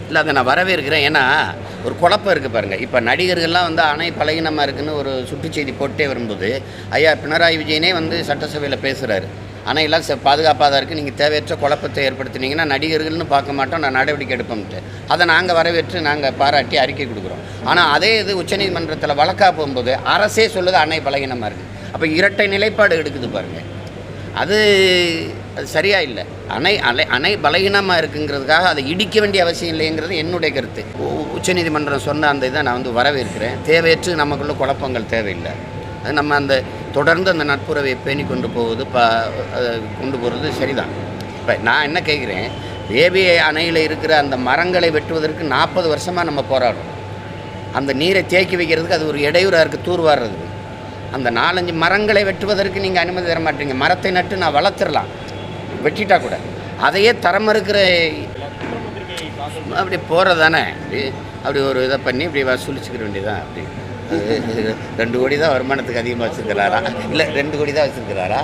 இல்லை அதை நான் வரவேற்கிறேன் ஏன்னா ஒரு குழப்பம் இருக்குது பாருங்கள் இப்போ நடிகர்கள்லாம் வந்து அணை பலகீனமாக இருக்குன்னு ஒரு சுற்றுச்செய்தி போட்டே வரும்போது ஐயா பினராயி விஜயனே வந்து சட்டசபையில் பேசுகிறாரு அணையெல்லாம் செ பாதுகாப்பாக தான் இருக்குது நீங்கள் தேவையற்ற குழப்பத்தை ஏற்படுத்தினீங்கன்னா நடிகர்கள்னு பார்க்க மாட்டோம் நான் நடவடிக்கை எடுப்போம்ட்டு அதை நாங்கள் வரவேற்று நாங்கள் பாராட்டி அறிக்கை கொடுக்குறோம் ஆனால் அதே இது உச்சநீதிமன்றத்தில் வழக்காக போகும்போது அரசே சொல்லுது அணை பலகீனமாக இருக்குது அப்போ இரட்டை நிலைப்பாடு எடுக்குது பாருங்கள் அது அது சரியா இல்லை அணை அலை அணை பலகீனமாக இருக்குங்கிறதுக்காக அதை இடிக்க வேண்டிய அவசியம் இல்லைங்கிறது என்னுடைய கருத்து உ- உச்சநீதிமன்றம் சொன்ன அந்த இதை நான் வந்து வரவேற்கிறேன் தேவையற்று நமக்குள்ள குழப்பங்கள் தேவையில்லை அது நம்ம அந்த தொடர்ந்து அந்த நட்புறவை பேணி கொண்டு போவது ப அதை கொண்டு போகிறது சரிதான் இப்போ நான் என்ன கேட்குறேன் பேபி அணையில் இருக்கிற அந்த மரங்களை வெட்டுவதற்கு நாற்பது வருஷமாக நம்ம போராடுறோம் அந்த நீரை தேக்கி வைக்கிறதுக்கு அது ஒரு இடையூறாக இருக்குது தூர்வாடுறதுக்கு அந்த நாலஞ்சு மரங்களை வெட்டுவதற்கு நீங்கள் அனுமதி தர மாட்டீங்க மரத்தை நட்டு நான் வளர்த்துடலாம் வெட்டிட்டா கூட அதையே தரம் இருக்கிற அப்படி போகிறது தானே அப்படி அப்படி ஒரு இதை பண்ணி இப்படி வசூலிச்சுக்கிற வேண்டியதான் அப்படி அது ரெண்டு கோடி தான் வருமானத்துக்கு அதிகமாக வச்சுருக்கிறாரா இல்லை ரெண்டு கோடி தான் வச்சுருக்கிறாரா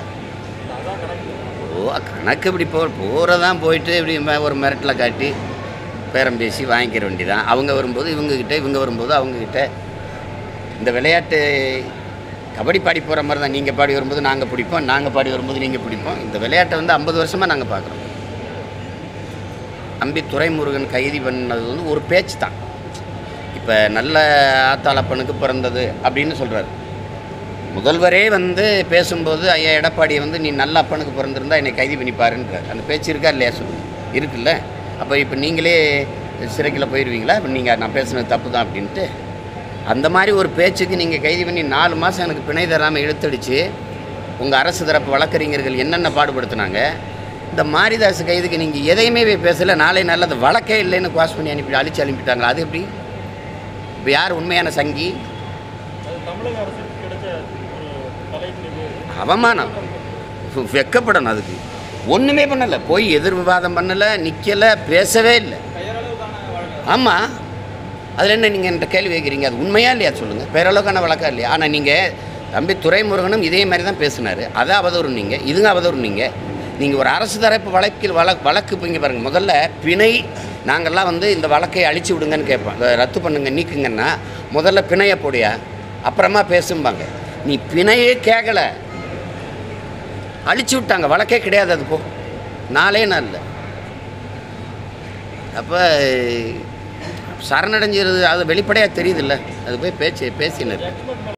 ஓ கணக்கு இப்படி போ போகிறதான் போயிட்டு இப்படி ம- ஒரு மிரட்டில் காட்டி பேரம் பேசி வாங்கிக்கிற வேண்டியதான் அவங்க வரும்போது இவங்கக்கிட்ட இவங்க வரும்போது அவங்கக்கிட்ட இந்த விளையாட்டு கபடி பாடி போகிற மாதிரி தான் நீங்கள் பாடி வரும்போது நாங்கள் பிடிப்போம் நாங்கள் பாடி வரும்போது நீங்கள் பிடிப்போம் இந்த விளையாட்டை வந்து ஐம்பது வருஷமாக நாங்கள் பார்க்குறோம் அம்பி துரைமுருகன் கைது பண்ணது வந்து ஒரு பேச்சு தான் இப்போ நல்ல ஆத்தாளப்பனுக்கு பிறந்தது அப்படின்னு சொல்கிறாரு முதல்வரே வந்து பேசும்போது ஐயா எடப்பாடியை வந்து நீ நல்ல அப்பனுக்கு பிறந்திருந்தா என்னை கைது பண்ணிப்பாருன்றார் அந்த பேச்சு இருக்கா இல்லையா சொல்லுங்க இருக்குல்ல அப்போ இப்போ நீங்களே சிறைக்குள்ள போயிடுவீங்களா இப்போ நீங்கள் நான் பேசுனது தப்பு தான் அப்படின்ட்டு அந்த மாதிரி ஒரு பேச்சுக்கு நீங்கள் கைது பண்ணி நாலு மாதம் எனக்கு பிணை தராமல் இழுத்தடிச்சு உங்கள் அரசு தரப்பு வழக்கறிஞர்கள் என்னென்ன பாடுபடுத்துனாங்க இந்த மாரிதாஸ் கைதுக்கு நீங்கள் எதையுமே போய் பேசலை நாளை நல்லது வழக்கே இல்லைன்னு குவாஸ் பண்ணி அனுப்பி அழிச்சு அனுப்பிட்டாங்களா அது எப்படி இப்போ யார் உண்மையான சங்கி அது தமிழக அரசுக்கு கிடைச்ச ஒரு தலைப்பு அவமானம் வெ- வெக்கப்படணும் அதுக்கு ஒன்றுமே பண்ணலை போய் எதிர் விவாதம் பண்ணலை நிற்கலை பேசவே இல்லை ஆமாம் அதில் என்ன நீங்கள் என்கிட்ட கேள்வி கேட்குறீங்க அது உண்மையா இல்லையா சொல்லுங்கள் பேரளவுக்கான வழக்கா இல்லையா ஆனால் நீங்கள் தம்பி துரைமுருகனும் இதே மாதிரி தான் பேசினார் அதை அவதூறு நீங்கள் இதுங்க அவதூறு நீங்கள் நீங்கள் ஒரு அரசு தரப்பு வழக்கில் வழக்கு வழக்கு இப்போ இங்கே பாருங்கள் முதல்ல பிணை நாங்கள்லாம் வந்து இந்த வழக்கை அழிச்சு விடுங்கன்னு கேட்போம் இதை ரத்து பண்ணுங்க நீக்குங்கன்னா முதல்ல பிணையை போடியா அப்புறமா பேசும்பாங்க நீ பிணையே கேட்கல அழிச்சு விட்டாங்க வழக்கே கிடையாது அது போ நாளே நாளில் அப்போ சரணடைஞ்சிருது அது வெளிப்படையாக தெரியுதுல்ல அது போய் பேச்சு பேசினது